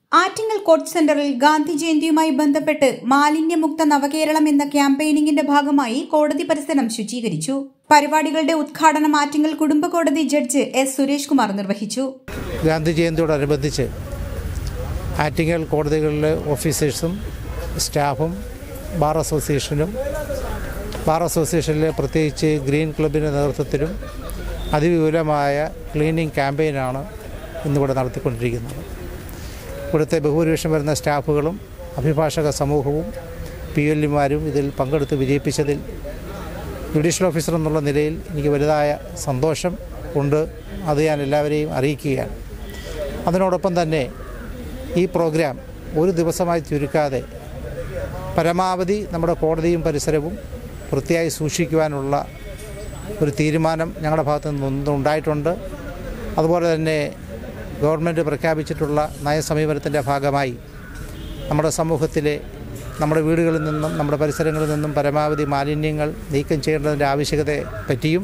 Attingal coat സെന്ററിൽ ഗാന്ധി ജയന്തിയുമായി ബന്ധപ്പെട്ട് മാലിന്യമുക്ത നവകേരളം എന്ന ക്യാമ്പയിനിങ്ങിന്റെ ഭാഗമായി കോടതി പരിസരം ശുചീകരിച്ചു പരിപാടികളുടെ ഉദ്ഘാടനം ആറ്റിങ്ങൽ കുടുംബ കോടതി ജഡ്ജ് എസ് സുരേഷ് കുമാർ നിർവഹിച്ചു ഗാന്ധി ജയന്തിയോടനുബന്ധിച്ച് ആറ്റിങ്ങൽ കോടതികളിലെ ഓഫീസേഴ്സും സ്റ്റാഫും ബാർ അസോസിയേഷനും ബാർ അസോസിയേഷനിലെ പ്രത്യേകിച്ച് ഗ്രീൻ ക്ലബിൻ്റെ നേതൃത്വത്തിലും അതിവിപുലമായ ക്ലീനിങ് ക്യാമ്പയിനാണ് ഇന്നിവിടെ നടത്തിക്കൊണ്ടിരിക്കുന്നത് ഇവിടുത്തെ ബഹുഭൂരിപക്ഷം വരുന്ന സ്റ്റാഫുകളും അഭിഭാഷക സമൂഹവും പി എൽ ഇമാരും ഇതിൽ പങ്കെടുത്ത് വിജയിപ്പിച്ചതിൽ ജുഡീഷ്യൽ ഓഫീസർ എന്നുള്ള നിലയിൽ എനിക്ക് വലുതായ സന്തോഷം ഉണ്ട് അത് ഞാൻ എല്ലാവരെയും അറിയിക്കുകയാണ് അതിനോടൊപ്പം തന്നെ ഈ പ്രോഗ്രാം ഒരു ദിവസമായി ചുരുക്കാതെ പരമാവധി നമ്മുടെ കോടതിയും പരിസരവും വൃത്തിയായി സൂക്ഷിക്കുവാനുള്ള ഒരു തീരുമാനം ഞങ്ങളുടെ ഭാഗത്തു നിന്നുണ്ടായിട്ടുണ്ട് അതുപോലെ തന്നെ ഗവൺമെൻറ് പ്രഖ്യാപിച്ചിട്ടുള്ള നയസമീപനത്തിൻ്റെ ഭാഗമായി നമ്മുടെ സമൂഹത്തിലെ നമ്മുടെ വീടുകളിൽ നിന്നും നമ്മുടെ പരിസരങ്ങളിൽ നിന്നും പരമാവധി മാലിന്യങ്ങൾ നീക്കം ചെയ്യേണ്ടതിൻ്റെ ആവശ്യകതയെ പറ്റിയും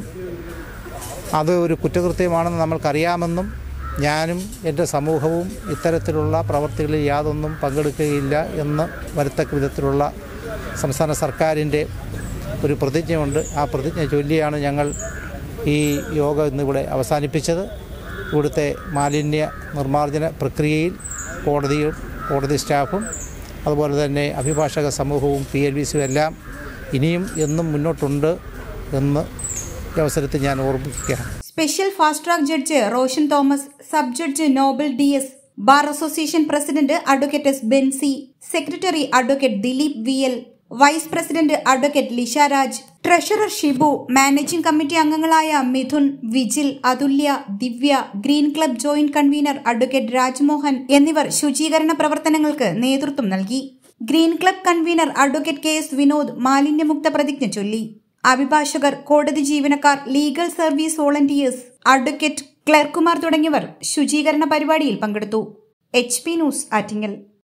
അത് ഒരു കുറ്റകൃത്യമാണെന്ന് നമ്മൾക്കറിയാമെന്നും ഞാനും എൻ്റെ സമൂഹവും ഇത്തരത്തിലുള്ള പ്രവർത്തികളിൽ യാതൊന്നും പങ്കെടുക്കുകയില്ല എന്ന് വരത്തക്ക വിധത്തിലുള്ള സംസ്ഥാന സർക്കാരിൻ്റെ ഒരു പ്രതിജ്ഞയുണ്ട് ആ പ്രതിജ്ഞ ചൊല്ലിയാണ് ഞങ്ങൾ ഈ യോഗ ഇന്നിവിടെ അവസാനിപ്പിച്ചത് ഇവിടുത്തെ മാലിന്യ നിർമ്മാർജ്ജന പ്രക്രിയയിൽ കോടതിയും കോടതി സ്റ്റാഫും അതുപോലെ തന്നെ അഭിഭാഷക സമൂഹവും പി എൽ ബി സിയും എല്ലാം ഇനിയും എന്നും മുന്നോട്ടുണ്ട് എന്ന് ഈ അവസരത്തിൽ ഞാൻ ഓർമ്മിക്കുകയാണ് special fast track judge Roshan Thomas sub judge Noble D S bar association president advocate S Benzy secretary advocate Dileep V L vice president advocate Lisha Raj treasurer Shibu managing committee അംഗങ്ങളായ Mithun Vijil Athulya Divya green club joint convener advocate Rajmohan എന്നിവർ ശുചീകരണ പ്രവർത്തനങ്ങൾക്ക് നേതൃത്വം നൽകി green club convener advocate K S Vinod മാലിന്യമുക്ത പ്രതിജ്ഞ ചൊല്ലി അഭിഭാഷകർ കോടതി ജീവനക്കാർ ലീഗൽ സർവീസ് വോളണ്ടിയേഴ്സ് അഡ്വക്കേറ്റ് ക്ലർക്കുമാർ തുടങ്ങിയവർ ശുചീകരണ പരിപാടിയിൽ പങ്കെടുത്തു എച്ച് പി ന്യൂസ് ആറ്റിങ്ങൽ